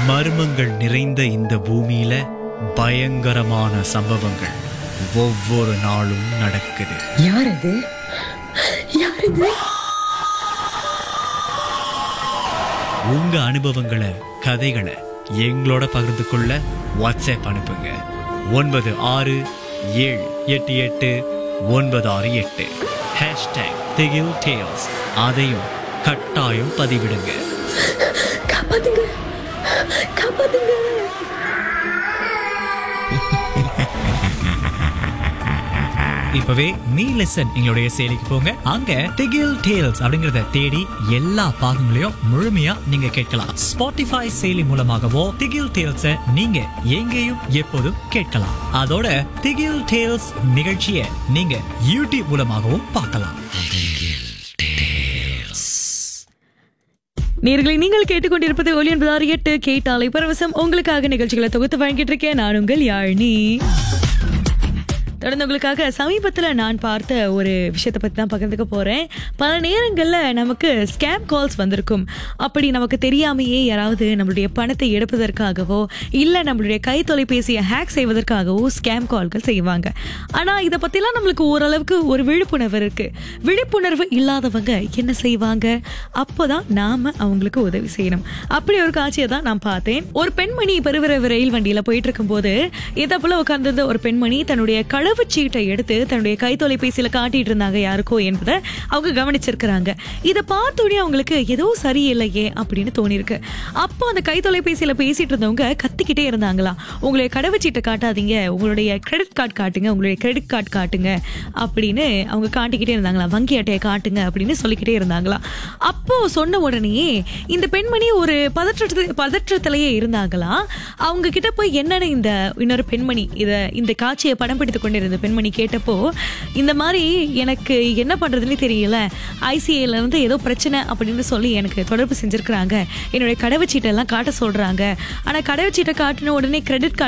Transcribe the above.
மர்மங்கள் நிறைந்த இந்த பூமியில பயங்கரமான சம்பவங்கள் ஒவ்வொரு நாளும் நடக்குது யார் அது யார் இது உங்க அனுபவங்களை கதைகளை எங்களோட பகிர்ந்து கொள்ள வாட்ஸ்அப் அனுப்புங்க ஒன்பது ஆறு ஏழு எட்டு எட்டு ஒன்பது ஆறு எட்டு ஹேஷ்டேக் திகில் டேல்ஸ் அதையும் கட்டாயம் பதிவிடுங்க காப்பாத்துங்க காப்பாத்துங்க இப்பவே மீ லெசன் எங்களுடைய செயலிக்கு போங்க அங்க திகில் டேல்ஸ் அப்படிங்கறத தேடி எல்லா பாகங்களையும் முழுமையா நீங்க கேட்கலாம் ஸ்பாட்டிஃபை செயலி மூலமாகவோ திகில் டேல்ஸ நீங்க எங்கேயும் எப்போதும் கேட்கலாம் அதோட திகில் டேல்ஸ் நிகழ்ச்சியை நீங்க யூடியூப் மூலமாகவும் பார்க்கலாம் நேர்களை நீங்கள் கேட்டுக்கொண்டிருப்பது ஒலி என்பதாறு எட்டு கேட்டாலை பரவசம் உங்களுக்காக நிகழ்ச்சிகளை தொகுத்து வழங்கிட்டு இருக்கேன் நான் உங்கள் யாழினி தொடர்ந்து உங்களுக்காக சமீபத்தில் நான் பார்த்த ஒரு விஷயத்தை பற்றி தான் பகிர்ந்துக்க போகிறேன் பல நேரங்களில் நமக்கு ஸ்கேம் கால்ஸ் வந்திருக்கும் அப்படி நமக்கு தெரியாமையே யாராவது நம்மளுடைய பணத்தை எடுப்பதற்காகவோ இல்லை நம்மளுடைய கை தொலைபேசியை ஹேக் செய்வதற்காகவோ ஸ்கேம் கால்கள் செய்வாங்க ஆனால் இதை பற்றிலாம் நம்மளுக்கு ஓரளவுக்கு ஒரு விழிப்புணர்வு இருக்குது விழிப்புணர்வு இல்லாதவங்க என்ன செய்வாங்க அப்போதான் நாம அவங்களுக்கு உதவி செய்யணும் அப்படி ஒரு காட்சியை தான் நான் பார்த்தேன் ஒரு பெண்மணி பெருவிரைவு ரயில் வண்டியில போயிட்டு இருக்கும்போது இதை போல உட்கார்ந்திருந்த ஒரு பெண்மணி தன்னுடைய கடவுச்சீட்டை எடுத்து தன்னுடைய கை தொலைபேசியில காட்டிட்டு இருந்தாங்க யாருக்கோ என்பதை அவங்க கவனிச்சிருக்கிறாங்க இதை பார்த்தோடனே அவங்களுக்கு ஏதோ சரியில்லையே அப்படின்னு தோணிருக்கு அப்போ அந்த கை தொலைபேசியில பேசிட்டு இருந்தவங்க கத்திக்கிட்டே இருந்தாங்களாம் உங்களுடைய கடவுச்சீட்டை காட்டாதீங்க உங்களுடைய கிரெடிட் கார்டு காட்டுங்க உங்களுடைய கிரெடிட் கார்டு காட்டுங்க அப்படின்னு அவங்க காட்டிக்கிட்டே இருந்தாங்களாம் வங்கி அட்டையை காட்டுங்க அப்படின்னு சொல்லிக்கிட்டே இருந்தாங்களாம் அப்போ சொன்ன உடனே இந்த பெண்மணி ஒரு பதற்றத்து பதற்றத்திலேயே இருந்தாங்களாம் அவங்க கிட்ட போய் என்னன்னு இந்த இன்னொரு பெண்மணி இத இந்த காட்சியை படம் பிடித்து கொண்டிருந்த பெண்மணி கேட்டப்போ இந்த மாதிரி எனக்கு என்ன பண்றதுன்னு தெரியல ஐசிஐல இருந்து ஏதோ பிரச்சனை அப்படின்னு சொல்லி எனக்கு தொடர்பு செஞ்சிருக்கிறாங்க என்னுடைய கடவுச்சீட்டை எல்லாம் காட்ட சொல்றாங்க ஆனா கடவுச்சீட்டை காட்டின உடனே கிரெடிட் கார்டு